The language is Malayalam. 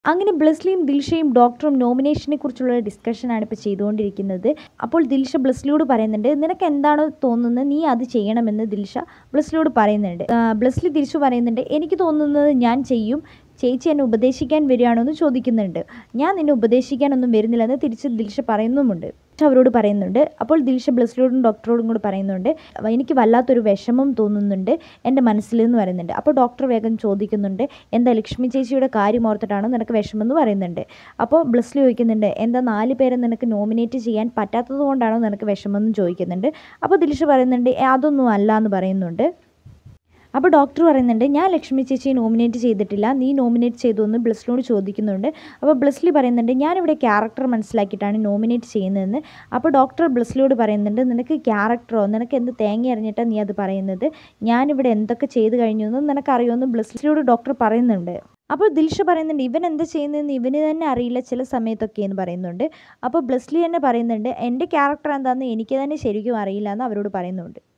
അങ്ങനെ ബ്ലസ്ലിയും ദിൽഷയും ഡോക്ടറും നോമിനേഷനെ കുറിച്ചുള്ള ഡിസ്കഷനാണ് ഇപ്പോൾ ചെയ്തുകൊണ്ടിരിക്കുന്നത് അപ്പോൾ ദിൽഷ ബ്ലസ്ലിയോട് പറയുന്നുണ്ട് നിനക്ക് എന്താണോ തോന്നുന്നത് നീ അത് ചെയ്യണമെന്ന് ദിൽഷ ബ്ലസ്ലിയോട് പറയുന്നുണ്ട് ആ, ബ്ലസ്ലി തിരിച്ചു പറയുന്നുണ്ട് എനിക്ക് തോന്നുന്നത് ഞാൻ ചെയ്യും ചേച്ചി എന്നെ ഉപദേശിക്കാൻ വരികയാണോ എന്ന് ചോദിക്കുന്നുണ്ട് ഞാൻ നിന്നെ ഉപദേശിക്കാനൊന്നും വരുന്നില്ലെന്ന് തിരിച്ച് ദിൽഷ പറയുന്നുമുണ്ട് ദിൽഷ അവരോട് പറയുന്നുണ്ട് അപ്പോൾ ദിൽഷ ബ്ലസ്ലിയോടും ഡോക്ടറോടും കൂടി പറയുന്നുണ്ട് എനിക്ക് വല്ലാത്തൊരു വിഷമം തോന്നുന്നുണ്ട് എൻ്റെ മനസ്സിൽ എന്ന് പറയുന്നുണ്ട് അപ്പോൾ ഡോക്ടർ വേഗം ചോദിക്കുന്നുണ്ട് എന്താ ലക്ഷ്മി ചേച്ചിയുടെ കാര്യം ഓർത്തിട്ടാണോ നിനക്ക് വിഷമം എന്ന് പറയുന്നുണ്ട് അപ്പോൾ ബ്ലസ്ലി ചോദിക്കുന്നുണ്ട് എന്താ നാല് പേരെ നിനക്ക് നോമിനേറ്റ് ചെയ്യാൻ പറ്റാത്തത് കൊണ്ടാണോ നിനക്ക് വിഷമം എന്ന് ചോദിക്കുന്നുണ്ട് അപ്പോൾ ദിൽഷ പറയുന്നുണ്ട് "ഏ, അതൊന്നും അല്ല എന്ന് പറയുന്നുണ്ട് അപ്പോൾ ഡോക്ടർ പറയുന്നുണ്ട് ഞാൻ ലക്ഷ്മി ചേച്ചിയെ നോമിനേറ്റ് ചെയ്തിട്ടില്ല നീ നോമിനേറ്റ് ചെയ്തു എന്ന് ബ്ലസ്ലിനോട് ചോദിക്കുന്നുണ്ട് അപ്പോൾ ബ്ലസ്ലി പറയുന്നുണ്ട് ഞാനിവിടെ ക്യാരക്ടർ മനസ്സിലാക്കിയിട്ടാണ് നോമിനേറ്റ് ചെയ്യുന്നതെന്ന് അപ്പോൾ ഡോക്ടർ ബ്ലസ്ലിയോട് പറയുന്നുണ്ട് നിനക്ക് ക്യാരക്ടറോ നിനക്ക് എന്ത് തേങ്ങ അറിഞ്ഞിട്ടാണ് നീ അത് പറയുന്നത് ഞാനിവിടെ എന്തൊക്കെ ചെയ്ത് കഴിഞ്ഞു എന്ന് നിനക്കറിയുമെന്ന് ബ്ലസ്ലിയോട് ഡോക്ടർ പറയുന്നുണ്ട് അപ്പോൾ ദിൽഷ പറയുന്നുണ്ട് ഇവൻ എന്താ ചെയ്യുന്നതെന്ന് ഇവന് തന്നെ അറിയില്ല ചില സമയത്തൊക്കെ എന്ന് പറയുന്നുണ്ട് അപ്പോൾ ബ്ലസ്ലി തന്നെ പറയുന്നുണ്ട് എൻ്റെ ക്യാരക്ടർ എന്താണെന്ന് എനിക്ക് തന്നെ ശരിക്കും അറിയില്ല എന്ന് അവരോട് പറയുന്നുണ്ട്